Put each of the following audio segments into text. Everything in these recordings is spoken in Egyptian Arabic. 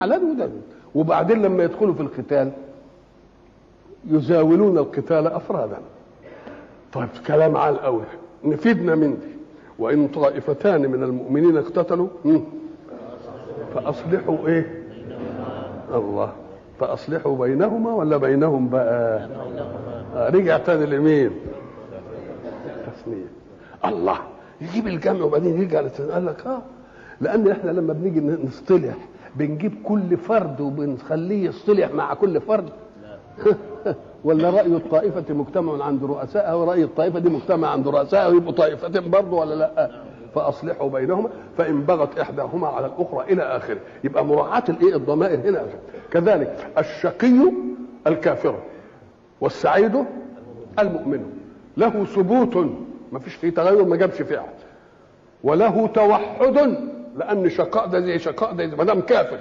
على وده وبعدين لما يدخلوا في القتال يزاولون القتال افرادا طيب كلام عال قوي نفيدنا من دي وان طائفتان من المؤمنين اقتتلوا مم. فاصلحوا ايه الله فاصلحوا بينهما ولا بينهم بقى آه رجع تاني لمين تثنيه الله يجيب الجمع وبعدين يرجع للتثنية. قال لك اه لان احنا لما بنيجي نصطلح بنجيب كل فرد وبنخليه يصطلح مع كل فرد ولا رأي الطائفة مجتمع عند رؤسائها ورأي الطائفة دي مجتمع عند رؤسائها ويبقوا طائفتين برضه ولا لا؟ فأصلحوا بينهما فإن بغت إحداهما على الأخرى إلى آخره يبقى مراعاة الإيه الضمائر هنا كذلك الشقي الكافر والسعيد المؤمن له ثبوت ما فيش فيه تغير ما جابش فعل وله توحد لأن شقاء ده زي شقاء ده ما دام كافر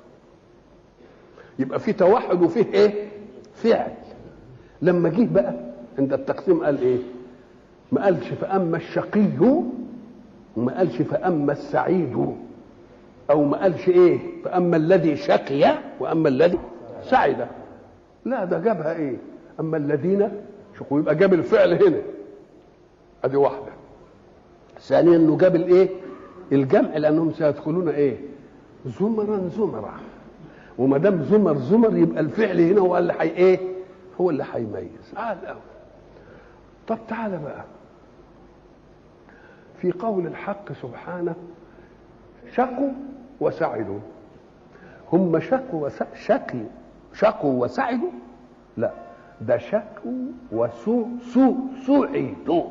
يبقى في توحد وفيه ايه؟ فعل لما جه بقى عند التقسيم قال ايه ما قالش فاما الشقي وما قالش فاما السعيد او ما قالش ايه فاما الذي شقي واما الذي سعد لا ده جابها ايه اما الذين شوفوا يبقى جاب الفعل هنا ادي واحده ثانيا انه جاب الايه الجمع لانهم سيدخلون ايه زمرا زمرا وما دام زمر زمر يبقى الفعل هنا هو اللي حي ايه هو اللي هيميز عال قوي طب تعالى بقى في قول الحق سبحانه شقوا وسعدوا هم شقوا وس... شقي شقوا وسعدوا لا ده شقوا وسوء سوء سعدوا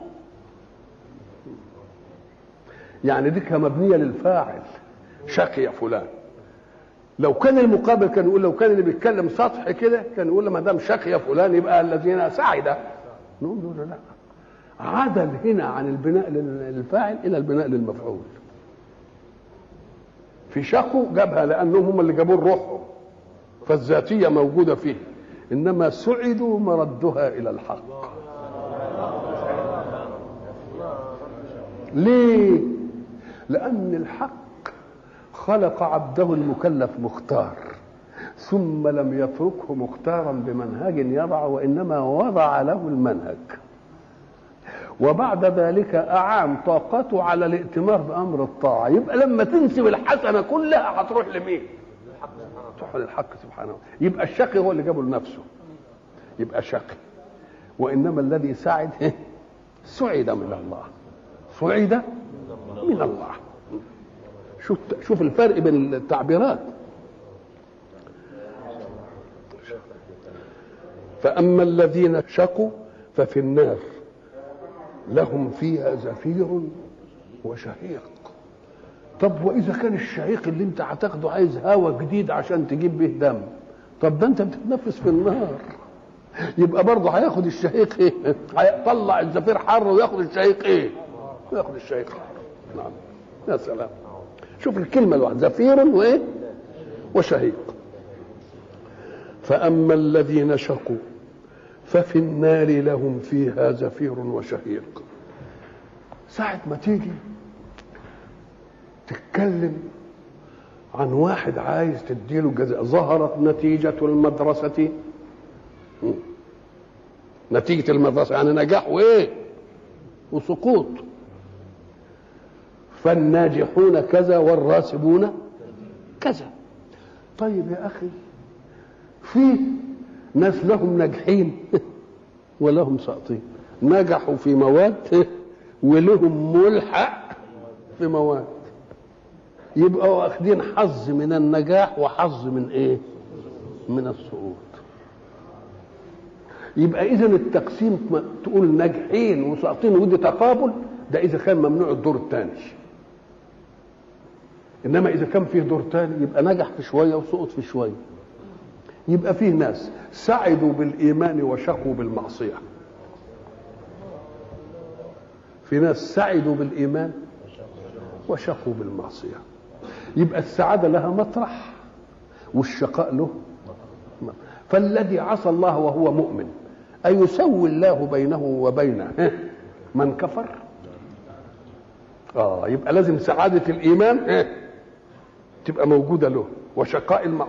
يعني دي مبنيه للفاعل شقي فلان لو كان المقابل كان يقول لو كان اللي بيتكلم سطح كده كان يقول ما دام شقي فلان يبقى الذين سعد نقول له لا عدل هنا عن البناء للفاعل الى البناء للمفعول في شقوا جابها لانهم هم اللي جابوا روحهم فالذاتيه موجوده فيه انما سعدوا مردها الى الحق ليه لان الحق خلق عبده المكلف مختار ثم لم يتركه مختارا بمنهج يضع وانما وضع له المنهج وبعد ذلك اعام طاقته على الائتمار بامر الطاعه يبقى لما تنسب الحسنه كلها هتروح لمين تروح للحق سبحانه يبقى الشقي هو اللي جابه لنفسه يبقى شقي وانما الذي سعد سعد من الله سعد من الله شوف شوف الفرق بين التعبيرات فأما الذين شقوا ففي النار لهم فيها زفير وشهيق طب وإذا كان الشهيق اللي أنت هتاخده عايز هوا جديد عشان تجيب به دم طب ده أنت بتتنفس في النار يبقى برضه هياخد الشهيق ايه؟ هيطلع الزفير حر وياخد الشهيق ايه؟ وياخد الشهيق حر نعم يا سلام شوف الكلمة الواحدة زفير وإيه وشهيق فأما الذين شقوا ففي النار لهم فيها زفير وشهيق ساعة ما تيجي تتكلم عن واحد عايز تديله جزاء ظهرت نتيجة المدرسة نتيجة المدرسة يعني نجاح وإيه وسقوط فالناجحون كذا والراسبون كذا طيب يا اخي في ناس لهم ناجحين ولهم ساقطين نجحوا في مواد ولهم ملحق في مواد يبقوا واخدين حظ من النجاح وحظ من ايه من السقوط يبقى اذا التقسيم تقول ناجحين وساقطين ودي تقابل ده اذا كان ممنوع الدور الثاني انما اذا كان فيه دور تاني يبقى نجح في شويه وسقط في شويه يبقى فيه ناس سعدوا بالايمان وشقوا بالمعصيه في ناس سعدوا بالايمان وشقوا بالمعصيه يبقى السعاده لها مطرح والشقاء له فالذي عصى الله وهو مؤمن أيسوي الله بينه وبين من كفر اه يبقى لازم سعادة الإيمان تبقى موجودة له وشقاء المع